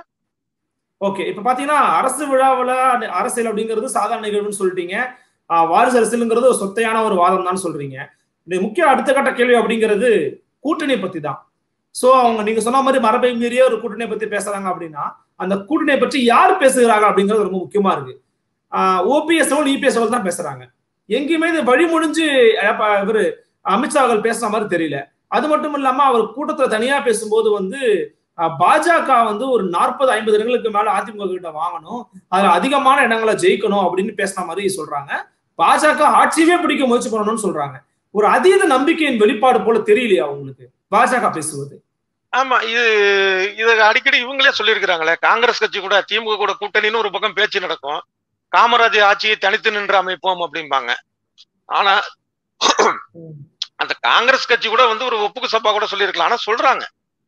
ஓகே இப்ப பாத்தீங்கன்னா அரசு விழாவுல அரசியல் அப்படிங்கிறது சாதாரண நிகழ்வுன்னு சொல்லிட்டீங்க ஆஹ் வாரிசு அரசியலுங்கிறது ஒரு சொத்தையான ஒரு வாதம் தான் சொல்றீங்க இது முக்கிய அடுத்த கட்ட கேள்வி அப்படிங்கிறது கூட்டணியை பத்தி தான் சோ அவங்க நீங்க சொன்ன மாதிரி மரபை மீறிய ஒரு கூட்டணியை பத்தி பேசுறாங்க அப்படின்னா அந்த கூட்டணியை பற்றி யார் பேசுகிறாங்க அப்படிங்கிறது ரொம்ப முக்கியமா இருக்கு ஓபிஎஸ் இபிஎஸ் தான் பேசுறாங்க எங்கேயுமே இது வழிமொழிஞ்சு அப்ப இவரு அமித்ஷா அவர்கள் பேசுற மாதிரி தெரியல அது மட்டும் இல்லாம அவர் கூட்டத்துல தனியா பேசும்போது வந்து அஹ், பாஜக வந்து ஒரு நாற்பது ஐம்பது இடங்களுக்கு மேல அதிமுக கிட்ட வாங்கணும் அதுல அதிகமான இடங்களை ஜெயிக்கணும் அப்படின்னு பேசின மாதிரி சொல்றாங்க பாஜக ஆட்சியவே பிடிக்க முயற்சி பண்ணணும்னு சொல்றாங்க ஒரு அதீத நம்பிக்கையின் வெளிப்பாடு போல தெரியலையா உங்களுக்கு பாஜக பேசுவது ஆமா இது இது அடிக்கடி இவங்களே சொல்லியிருக்கிறாங்களே காங்கிரஸ் கட்சி கூட திமுக கூட கூட்டணின்னு ஒரு பக்கம் பேச்சு நடக்கும் காமராஜ் ஆட்சியை தனித்து நின்று அமைப்போம் அப்படிம்பாங்க ஆனா அந்த காங்கிரஸ் கட்சி கூட வந்து ஒரு ஒப்புக்கு சப்பா கூட சொல்லியிருக்கலாம் ஆனா சொல்றாங்க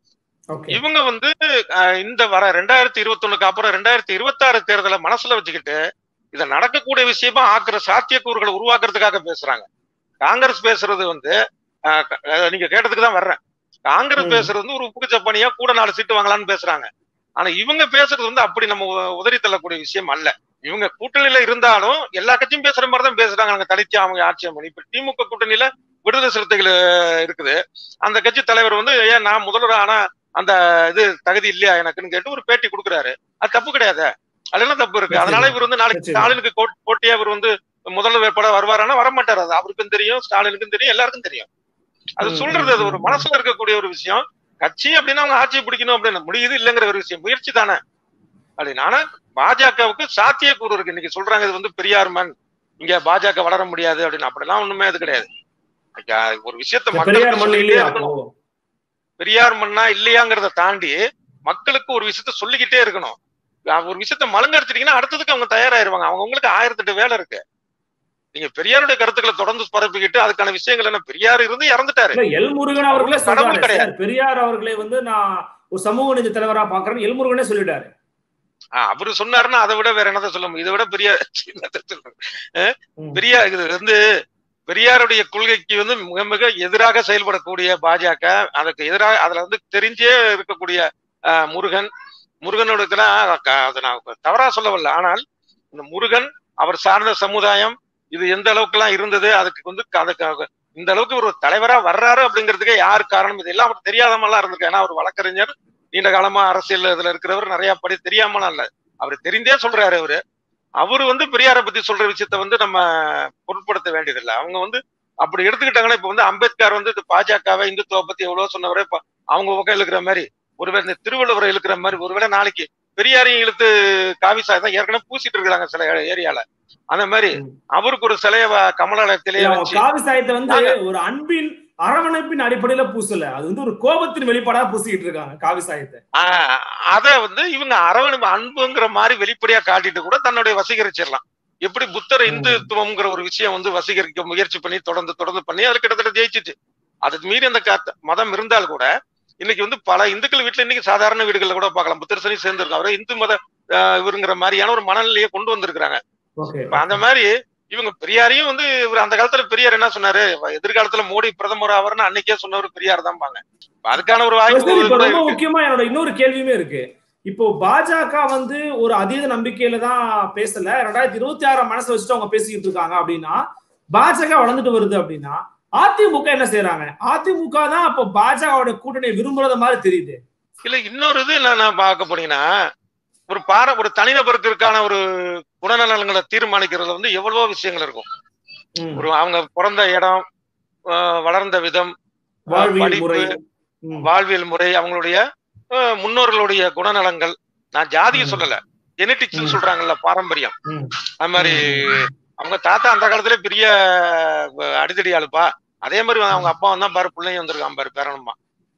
ஓகே இவங்க வந்து அஹ், இந்த வர ரெண்டாயிரத்தி இருபத்தொன்னுக்கு அப்புறம் ரெண்டாயிரத்தி இருபத்தாறு தேர்தலை மனசுல வச்சுக்கிட்டு இதை நடக்கக்கூடிய விஷயமா ஆக்குற சாத்தியக்கூறுகளை உருவாக்குறதுக்காக பேசுறாங்க காங்கிரஸ் பேசுறது வந்து அஹ், க- அஹ், நீங்க கேட்டதுக்கு தான் வர்றேன் காங்கிரஸ் ம். பேசுறது வந்து ஒரு உப்புக்கு சப்பனியா கூட நாலு சீட்டு வாங்கலாம்னு பேசுறாங்க ஆனா இவங்க பேசுறது வந்து அப்படி நம்ம உ- உதறி தள்ளக்கூடிய விஷயம் அல்ல இவங்க கூட்டணியில இருந்தாலும் எல்லா கட்சியும் பேசுற மாதிரி தான் பேசுறாங்க நாங்க தனிச்சு அவங்க ஆட்சி பண்ணி இப்ப திமுக கூட்டணியில விடுதலை சிறுத்தைகள் அஹ், இருக்குது அந்த கட்சி தலைவர் வந்து ஏன் நான் முதல்வர் ஆனா அந்த இது தகுதி இல்லையா எனக்குன்னு கேட்டு ஒரு பேட்டி கொடுக்குறாரு அது தப்பு கிடையாது அதெல்லாம் தப்பு இருக்கு அதனால இவர் வந்து நாளைக்கு நிச்சயமா. ஸ்டாலினுக்கு கோட்- போட்டியா இவர் வந்து முதல்வர் வேட்பாளர் வருவாரானா வரமாட்டார் அது அவருக்கும் தெரியும் ஸ்டாலினுக்கும் தெரியும் எல்லாருக்கும் தெரியும் அது ம், சொல்றது அது ஒரு ம், மனசுல இருக்கக்கூடிய ஒரு விஷயம் கட்சி அப்படின்னா அவங்க ஆட்சியை பிடிக்கணும் அப்படின்னு முடியுது இல்லைங்கிற ஒரு விஷயம் முயற்சி தானே அப்படின்னு ஆனா பாஜகவுக்கு சாத்தியக்கூறு இருக்கு இன்னைக்கு சொல்றாங்க இது வந்து பெரியார் மண் இங்க பாஜக வளர முடியாது அப்படின்னு அப்படிலாம் ஒண்ணுமே அது கிடையாது ஐயா, ஒரு விஷயத்த இந்த பெரியார் மக்களுக்கு மண் சொல்லிக்கிட்டே இல்லையா இருக்கணும் அப்போ? பெரியார் மண்ணா இல்லையாங்கிறத தாண்டி மக்களுக்கு ஒரு விஷயத்த சொல்லிக்கிட்டே இருக்கணும் அஹ் ஒரு விஷயத்த மலங்கடிச்சிட்டீங்கன்னா அடுத்ததுக்கு அவங்க தயாராயிருவாங்க அவங்க உங்களுக்கு ஆயிரத்தெட்டு வேலை இருக்கு நீங்க பெரியாருடைய கருத்துக்களை தொடர்ந்து பரப்பிக்கிட்டு அதுக்கான விஷயங்கள் என்ன பெரியார் இருந்து இறந்துட்டாரு இல்ல எல் முருகன் அவர்களே கடவுள் சொல்றாரு கிடையாது. சார், பெரியார் அவர்களை வந்து நான் ஒரு சமூக நீதி தலைவரா பாக்குறேன்னு எல் முருகனே சொல்லிட்டாரு ஆஹ் அவரு சொன்னாருன்னா அதை விட வேற என்னத்த சொல்ல முடியும் இதை விட பெரிய என்னத்த சொல்றது? அஹ் ம். பெரியார் இது வந்து பெரியாருடைய கொள்கைக்கு வந்து மிக மிக எதிராக செயல்படக்கூடிய பாஜக அதுக்கு எதிராக அதுல வந்து தெரிஞ்சே இருக்கக்கூடிய ஆஹ், முருகன் முருகனோடதுலாம் அதை நான் தவறா சொல்ல வரல ஆனால் இந்த முருகன் அவர் சார்ந்த சமுதாயம் இது எந்த அளவுக்கு எல்லாம் இருந்தது அதுக்கு வந்து அதுக்கு இந்த அளவுக்கு ஒரு தலைவரா வர்றாரு அப்படிங்கிறதுக்கே யார் காரணம் இதெல்லாம் அவர் தெரியாதமெல்லாம் இருந்திருக்கு ஏன்னா அவர் வழக்கறிஞர் நீண்ட காலமா அரசியல் இதுல இருக்கிறவர் நிறைய படி தெரியாமலாம் இல்ல அவர் தெரிந்தே சொல்றாரு அவரு அவரு வந்து பெரியாரை பத்தி சொல்ற விஷயத்த வந்து நம்ம பொருட்படுத்த வேண்டியதில்லை அவங்க வந்து அப்படி எடுத்துக்கிட்டாங்கன்னா இப்ப வந்து அம்பேத்கர் வந்து இது பாஜகவை இந்துத்துவ பத்தி எவ்வளவு சொன்னவரே இப்ப அவங்க பக்கம் இழுக்கிற மாதிரி ஒருவேளை இந்த திருவள்ளுவரை இழுக்கிற மாதிரி ஒருவேளை நாளைக்கு பெரியாரையும் இழுத்து காவி சாய் தான் ஏற்கனவே பூசிட்டு இருக்காங்க சில ஏரியால அந்த மாதிரி ம். அவருக்கு ஒரு சிலைய வ- கமலாலயத்திலேயே இல்ல, அவங்க வச்சு காவி சாயத்தை வந்து நாங்க- ஒரு அன்பின் அரவணைப்பின் அடிப்படையில பூசல அது வந்து ஒரு கோபத்தின் வெளிப்பாடா பூசிக்கிட்டு இருக்காங்க காவி சாயத்தை ஆஹ் அத வந்து இவங்க அரவணைப்பு அன்புங்கிற மாதிரி வெளிப்படையா காட்டிட்டு கூட தன்னுடைய வசீகரிச்சிடலாம் எப்படி புத்தர் ம். இந்துத்துவம்ங்கிற ஒரு விஷயம் வந்து வசீகரிக்க முயற்சி பண்ணி தொடர்ந்து தொடர்ந்து பண்ணி அது கிட்டத்தட்ட ஜெயிச்சிச்சு அதுக்கு மீறி அந்த க- மதம் இருந்தால் கூட இன்னைக்கு வந்து பல இந்துக்கள் வீட்டுல இன்னைக்கு சாதாரண வீடுகள்ல கூட பார்க்கலாம் புத்தர் சனி சேர்ந்திருக்கும் அவரே இந்து மத ஆஹ் இவருங்கிற மாதிரியான ஒரு மனநிலையை கொண்டு வந்திருக்கிறாங்க ஓகே இப்ப அந்த மாதிரி இவங்க பெரியாரையும் வந்து இவர் அந்த காலத்துல பெரியார் என்ன சொன்னாரு எதிர்காலத்துல மோடி பிரதமர் ஆவர்னு அன்னைக்கே சொன்னவர் பெரியார் தான் பாங்க அதுக்கான ஒரு வாய்ப்பு சரி, இப்ப கூட ரொம்ப இருக்கு. முக்கியமா என்னோட இன்னொரு கேள்வியுமே இருக்கு இப்போ பாஜக வந்து ஒரு அதீத நம்பிக்கையில தான் பேசல ரெண்டாயிரத்தி இருபத்தி ஆறாம் மனசை வச்சுட்டு அவங்க பேசிக்கிட்டு இருக்காங்க அப்படின்னா பாஜக வளர்ந்துட்டு வருது அப்படின்னா அதிமுக என்ன செய்யறாங்க அதிமுக தான் அப்போ பாஜகவோட கூட்டணியை விரும்புறத மாதிரி தெரியுது இல்ல இன்னொரு இது என்ன நான் பார்க்க போனீங்கன்னா ஒரு பார ஒரு தனிநபருக்கு இருக்கான ஒரு குணநலன்களை தீர்மானிக்கிறதுல வந்து எவ்வளவோ விஷயங்கள் இருக்கும் ம். ஒரு அவங்க பிறந்த இடம் ஆஹ் வளர்ந்த விதம் வாழ்வியல் படிப்பு, முறை ம். வாழ்வியல் முறை அவங்களுடைய ஆஹ் முன்னோர்களுடைய குணநலங்கள் நான் ஜாதியை ம். சொல்லல ஜெனட்டிக்ஸ் ம். சொல்றாங்கல்ல பாரம்பரியம் ம். அது மாதிரி அவங்க தாத்தா அந்த காலத்துல பெரிய அஹ், அடிதடி ஆளுப்பா அதே மாதிரி அவங்க அப்பா வந்தா பாரு பிள்ளைங்க வந்திருக்கான் பாரு பேரணுமா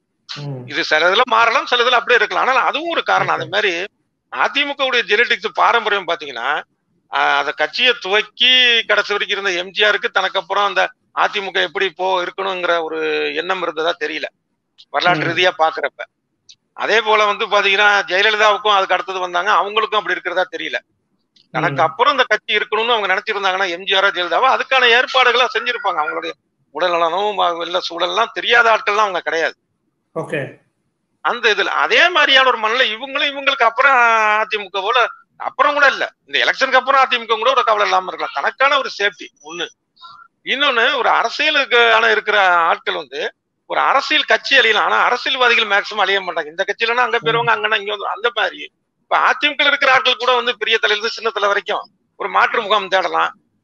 ம். இது சில இதுல மாறலாம் சில இதுல அப்படியே இருக்கலாம் ஆனால் அதுவும் ஒரு காரணம் அதே மாதிரி அதிமுக உடைய ஜெனடிக்ஸ் பாரம்பரியம் பாத்தீங்கன்னா ஆஹ் அந்த கட்சியை துவக்கி கடைசி வரைக்கும் இருந்த எம்ஜிஆருக்கு தனக்கு அப்புறம் அந்த அதிமுக எப்படி போ இருக்கணுங்கிற ஒரு எண்ணம் இருந்ததா தெரியல வரலாற்று ம். ரீதியா பாக்குறப்ப அதே போல வந்து பாத்தீங்கன்னா ஜெயலலிதாவுக்கும் அதுக்கு அடுத்தது வந்தாங்க அவங்களுக்கும் அப்படி இருக்கிறதா தெரியல தனக்கு அப்புறம் இந்த கட்சி இருக்கணும்னு அவங்க நினைச்சிருந்தாங்கன்னா எம்ஜிஆர் ஜெயலலிதாவா அதுக்கான ஏற்பாடுகளை செஞ்சிருப்பாங்க அவங்களுடைய உடல்நலனும் இல்ல சூழல்லாம் தெரியாத ஆட்கள்லாம் அவங்க கிடையாது ஓகே அந்த இதுல அதே மாதிரியான ஒரு மண்ணில் இவங்களும் இவங்களுக்கு அப்புறம் அதிமுக போல அப்புறம் கூட இல்ல இந்த எலெக்ஷனுக்கு அப்புறம் அதிமுக கூட ஒரு கவலை இல்லாம இருக்கலாம் தனக்கான ஒரு சேஃப்டி ஒண்ணு இன்னொன்னு ஒரு அரசியலுக்கு ஆன இருக்கிற ஆட்கள் வந்து ஒரு அரசியல் கட்சி அழியலாம் ஆனா அரசியல்வாதிகள் மேக்சிமம் அழிய மாட்டாங்க இந்த கட்சியிலனா அங்க போயிருவாங்க அங்கன்னா இங்க வந்து அந்த மாதிரி இப்ப அதிமுக இருக்கிற ஆட்கள் கூட வந்து பெரிய தலையில இருந்து சின்ன தலை வரைக்கும் ஒரு மாற்று முகாம் தேடலாம்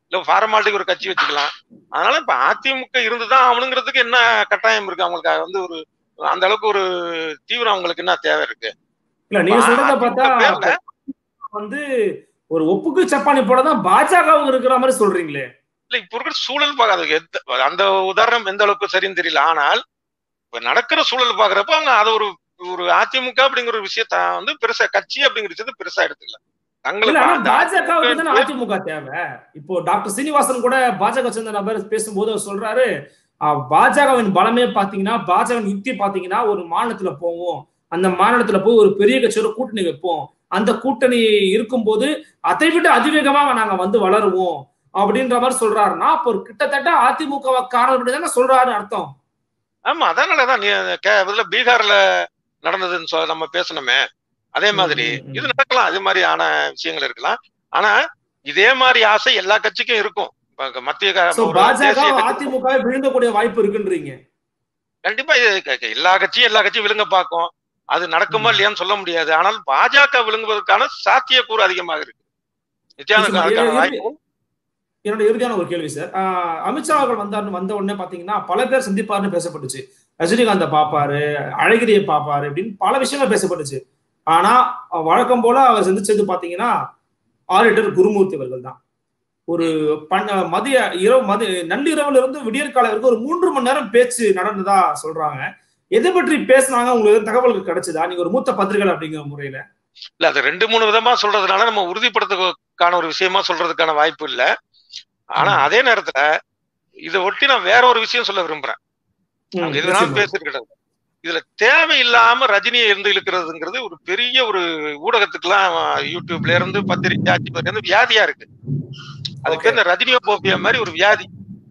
இல்ல ஃபார்மாலிட்டிக்கு ஒரு கட்சி வச்சுக்கலாம் அதனால இப்ப அதிமுக இருந்துதான் அவனுங்கிறதுக்கு என்ன கட்டாயம் இருக்கு அவங்களுக்கு அது வந்து ஒரு அந்த அளவுக்கு ஒரு தீவிரம் அவங்களுக்கு என்ன தேவை இருக்கு இல்ல நீங்க சொல்றத பார்த்தா பேர்ல வந்து ஒரு ஒப்புக்கு சப்பானி போட தான் பாஜகவும் இருக்கிற மாதிரி சொல்றீங்களே இல்ல இப்ப இருக்கிற சூழல் பார்க்காத எந்த அந்த உதாரணம் எந்த அளவுக்கு சரின்னு தெரியல ஆனால் இப்ப நடக்கிற சூழல் பாக்குறப்ப அவங்க அதை ஒரு ஒரு அதிமுக அப்படிங்கிற ஒரு விஷயத்த வந்து பெருசா கட்சி அப்படிங்கிற விஷயத்த பெருசா எடுத்துக்கல இல்ல தங்களுக்கு ஆனா அந்த பாஜகவுக்கு தானே அதிமுக தேவை இப்போ டாக்டர் சீனிவாசன் கூட பாஜக சேர்ந்த நபர் பேசும்போது அவர் சொல்றாரு ஆஹ், பாஜகவின் பலமே பாத்தீங்கன்னா பாஜகவின் யுக்தி பாத்தீங்கன்னா ஒரு மாநிலத்துல போவோம் அந்த மாநிலத்துல போய் ஒரு பெரிய கட்சியோட கூட்டணி வைப்போம் அந்த கூட்டணி இருக்கும்போது அதை விட அதிவேகமாக நாங்க வந்து வளருவோம் அப்படின்ற மாதிரி சொல்றாருன்னா அப்போ ஒரு கிட்டத்தட்ட அதிமுக காரணம் தானே சொல்றாரு அர்த்தம் ஆமா அதனாலதான் நீ கே- இதுல பீகார்ல நடந்ததுன்னு சொல்ல நம்ம பேசணுமே அதே மாதிரி ம், ம், ம். இது நடக்கலாம் அது மாதிரியான விஷயங்கள் இருக்கலாம் ஆனா இதே மாதிரி ஆசை எல்லா கட்சிக்கும் இருக்கும் இப்ப மத்திய க- சோ ஒரு பாஜக தேசிய கட்சி- அதிமுக விழுங்கக்கூடிய வாய்ப்பு இருக்குன்றீங்க கண்டிப்பா இது க- க- எல்லா கட்சியும் எல்லா கட்சியும் விழுங்க பார்க்கும் அது நடக்குமா ம். இல்லையான்னு சொல்ல முடியாது ஆனால் பாஜக விழுங்குவதற்கான சாத்தியக்கூறு அதிகமாக இருக்கு நிச்சயம் நிச்சயமா. அதுக்கான இறுதி- வாய்ப்பு என்னோட இறுதியான ஒரு கேள்வி சார் ஆஹ் அமித்ஷா அவர்கள் வந்தார் வந்த உடனே பாத்தீங்கன்னா பல பேர் சந்திப்பாருன்னு பேசப்பட்டுச்சு ரஜினிகாந்த பாப்பாரு அழகிரியை பாப்பாரு அப்படின்னு பல விஷயங்கள் பேசப்பட்டுச்சு ஆனா வழக்கம் போல அவர் சந்திச்சது பாத்தீங்கன்னா ஆடிட்டர் குருமூர்த்தி அவர்கள் தான் ஒரு பண் மதிய இரவு மதி நள்ளிரவுல இருந்து விடியற்காலை வரைக்கும் ஒரு மூன்று மணி நேரம் பேச்சு நடந்ததா சொல்றாங்க எதை பற்றி பேசினாங்க உங்களுக்கு எதுவும் தகவல்கள் கிடைச்சதா நீங்க ஒரு மூத்த பத்திரிகை அப்படிங்கிற முறையில இல்ல அது ரெண்டு மூணு விதமா சொல்றதுனால நம்ம உறுதிப்படுத்துக்கான ஒரு விஷயமா சொல்றதுக்கான வாய்ப்பு இல்ல ஆனா ம். அதே நேரத்துல இதை ஒட்டி நான் வேற ஒரு விஷயம் சொல்ல விரும்புறேன் ம், அவங்க எது வேணாலும் நிச்சயமா. பேசிருக்கிறது இதுல தேவையில்லாம ரஜினியை இருந்து இழுக்கிறதுங்கிறது ஒரு பெரிய ஒரு ஊடகத்துக்குலாம் யூடியூப்ல இருந்து பத்திரிகை ஆட்சிபதில இருந்து வியாதியா இருக்கு அதுக்கு Okay. இந்த ரஜினியோ போபியா மாதிரி ஒரு வியாதி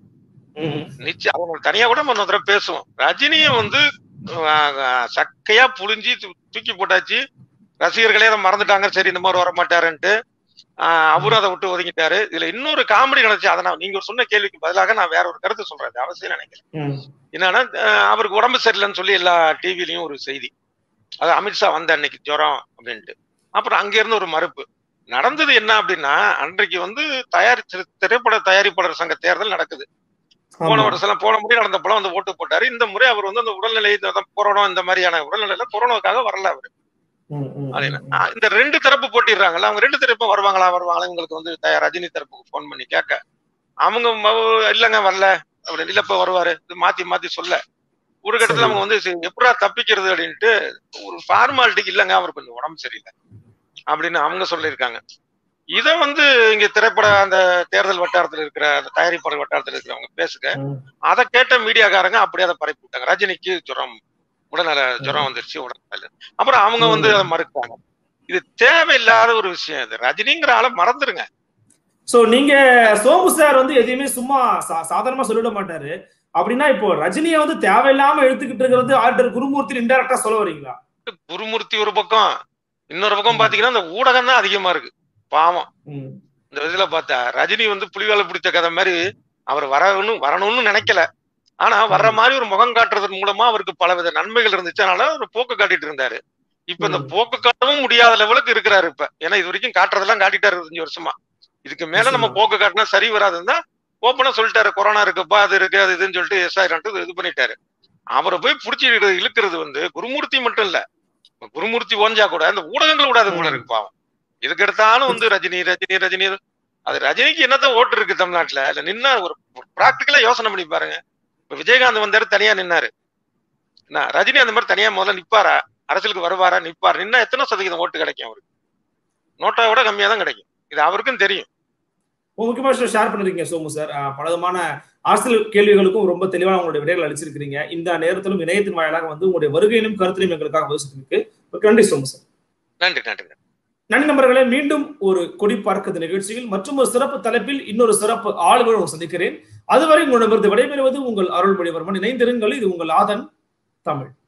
ம், நிச்சயம் அவங்க தனியா கூட நம்ம தடவை பேசுவோம் ரஜினிய வந்து ஆஹ், ஆஹ், சக்கையா புழிஞ்சி தூ- தூக்கி போட்டாச்சு ரசிகர்களே அதை மறந்துட்டாங்க சரி இந்த மாதிரி வர மாட்டாருன்ட்டு ஆஹ், அவரும் அதை விட்டு ஒதுங்கிட்டாரு இதுல இன்னொரு காமெடி நடந்துச்சு அதை நான் நீங்க சொன்ன கேள்விக்கு பதிலாக நான் வேற ஒரு கருத்து சொல்றேன் இது அவசியம் நினைக்கிறேன் ம், என்னன்னா ஆஹ், அவருக்கு உடம்பு சரியில்லைன்னு சொல்லி எல்லா டிவிலையும் ஒரு செய்தி அது அமித்ஷா வந்த அன்னைக்கு ஜுரம் அப்படின்ட்டு அப்புறம் அங்க இருந்து ஒரு மறுப்பு நடந்தது என்ன அப்படின்னா அன்றைக்கு வந்து தயாரி திரைப்பட தயாரிப்பாளர் சங்க தேர்தல் நடக்குது போன ஆமா. வருஷம் போன முறை நடந்த படம் வந்து ஓட்டு போட்டாரு இந்த முறை அவர் வந்து அந்த உடல்நிலை இந்த கொரோனா இந்த மாதிரியான உடல்நிலையில கொரோனாவுக்காக வரல அவர் ம், ம், அப்படின்னு. ம், ஆஹ் இந்த ரெண்டு தரப்பு போட்டிடுறாங்கல்ல அவங்க ரெண்டு தரப்பும் வருவாங்களா வருவாங்களா உங்களுக்கு வந்து த- ரஜினி தரப்புக்கு ஃபோன் பண்ணி கேட்க அவங்க ம- இல்லங்க வரல அப்படின்னு இல்ல இப்ப வருவாரு இது மாத்தி மாத்தி சொல்ல ஒரு கட்டத்துல சரி. அவங்க வந்து சரி, எப்படா தப்பிக்கிறது அப்படின்ட்டு ஒரு ஃபார்மாலிட்டிக்கு இல்லங்க அவர் கொஞ்சம் உடம்பு சரியில்லை அப்படின்னு அவங்க சொல்லியிருக்காங்க இத வந்து இங்க திரைப்பட அந்த தேர்தல் வட்டாரத்துல இருக்கிற அந்த தயாரிப்பாளர் வட்டாரத்துல இருக்கிறவங்க பேசுக ம். அதை கேட்ட மீடியாக்காரங்க அப்படியே அதை பரப்பி விட்டாங்க ரஜினிக்கு ஜுரம் உடல்நல ஜுரம் வந்துருச்சு உடல்நல அப்புறம் அவங்க வந்து அதை மறுத்தாங்க இது தேவையில்லாத ஒரு விஷயம் இது ரஜினிங்கிற ஆளை மறந்துருங்க சோ நீங்க சோமு சார் வந்து எதையுமே சும்மா சா- சாதாரணமா சொல்லிட மாட்டாரு அப்படின்னா இப்போ ரஜினியை வந்து தேவையில்லாம எடுத்துக்கிட்டு இருக்கிறது ஆர்டர் குருமூர்த்தி இன்டெரக்டா சொல்ல வரீங்களா குருமூர்த்தி ஒரு பக்கம் இன்னொரு பக்கம் பாத்தீங்கன்னா இந்த ஊடகம் தான் அதிகமா இருக்கு பாவம் ம், இந்த இதுல பார்த்தா ரஜினி வந்து புலிவேலை பிடிச்ச கதை மாதிரி அவர் வரணும் வரணும்னு நினைக்கல ஆனா வர்ற மாதிரி ஒரு முகம் காட்டுறதன் மூலமா அவருக்கு பலவித நன்மைகள் இருந்துச்சு அதனால ஒரு போக்கு காட்டிட்டு இருந்தாரு இப்ப இந்த ம். போக்கு காட்டவும் முடியாத லெவலுக்கு இருக்கிறாரு இப்ப ஏன்னா இது வரைக்கும் காட்டுறதெல்லாம் காட்டிட்டாரு இருபத்தஞ்சு வருஷமா இதுக்கு மேல நம்ம நிச்சயமா. போக்கு காட்டினா சரி வராதுன்னா ஓப்பனா சொல்லிட்டாரு கொரோனா இருக்குப்பா அது இருக்கு அது இதுன்னு சொல்லிட்டு எஸ் ஆயிரம் இது பண்ணிட்டாரு அவரை போய் புடிச்சு இழு- இழுக்கிறது வந்து குருமூர்த்தி மட்டும் இல்ல இப்ப குருமூர்த்தி ஓஞ்சா கூட அந்த ஊடகங்கள் விடாது போல ம். இருக்கு பாவம் இதுக்கு எடுத்தாலும் வந்து ரஜினி ரஜினி ரஜினி அது ரஜினிக்கு என்னதான் ஓட்டு இருக்கு தமிழ்நாட்டுல இல்ல நின்னா ஒரு பிராக்டிக்கலா யோசனை பண்ணி பாருங்க இப்ப விஜயகாந்த் வந்தாரு தனியா நின்னாரு என்ன, ரஜினி அந்த மாதிரி தனியா முதல்ல நிப்பாரா அரசியலுக்கு வருவாரா நிப்பாரு நின்னா எத்தனை சதவீதம் ஓட்டு கிடைக்கும் அவருக்கு நோட்டா விட கம்மியா தான் கிடைக்கும் இது அவருக்கும் தெரியும் ஒரு முக்கியமான விஷயம் ஷேர் பண்ணிருக்கீங்க சோமு சார் அஹ், பலவிதமான அரசியல் கேள்விகளுக்கும் ரொம்ப தெளிவான உங்களுடைய விடைகள் அளிச்சிருக்கிறீங்க இந்த நேரத்திலும் இணையத்தின் வாயிலாக வந்து உங்களுடைய வருகையிலும் கருத்திலும் எங்களுக்காக வசித்திருக்கு நன்றி சோமு சார் நன்றி நன்றி நன்றி நண்பர்களே மீண்டும் ஒரு கொடி பார்க்கது நிகழ்ச்சியில் மற்றும் ஒரு சிறப்பு தலைப்பில் இன்னொரு சிறப்பு ஆளுநர் சந்திக்கிறேன் அதுவரை உங்களிடமிருந்து விடைபெறுவது உங்கள் அருள்மொழிவர்மன் இணைந்திருங்கள் இது உங்கள் ஆதன் தமிழ்